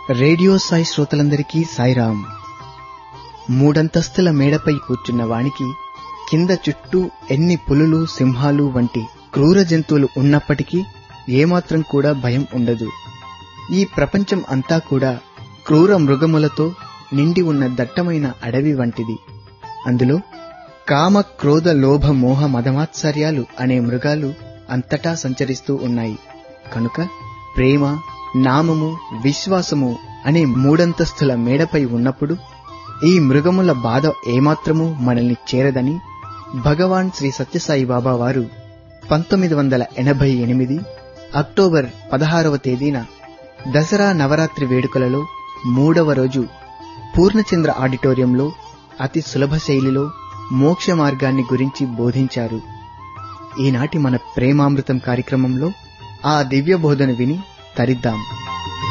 radio Sai శ్రోతలందరికీ సాయిరాం మూడంతస్తుల మేడపై కూర్చున్న వానికి కింద చుట్టూ ఎన్ని పులులు సింహాలు వంటి క్రూర జంతువులు ఉన్నప్పటికీ ఏమాత్రం కూడా భయం ఉండదు ఈ ప్రపంచం అంతా కూడా క్రూర మృగములతో నిండి ఉన్న దట్టమైన అడవి వంటిది అందులో కామ క్రోధ లోభ మోహ మదమాత్సర్యాలు అనే మృగాలు అంతటా సంచరిస్తూ ఉన్నాయి కనుక ప్రేమ నామము విశ్వాసము అనే మూడంతస్తుల మేడపై ఉన్నప్పుడు ఈ మృగముల బాధ ఏమాత్రమూ మనల్ని చేరదని భగవాన్ శ్రీ సత్యసాయి బాబా వారు పంతొమ్మిది వందల ఎనభై ఎనిమిది అక్టోబర్ పదహారవ తేదీన దసరా నవరాత్రి వేడుకలలో మూడవ రోజు పూర్ణచంద్ర ఆడిటోరియంలో అతి సులభ శైలిలో మోక్ష మార్గాన్ని గురించి బోధించారు ఈనాటి మన ప్రేమామృతం కార్యక్రమంలో ఆ దివ్య బోధన విని తరిద్దాం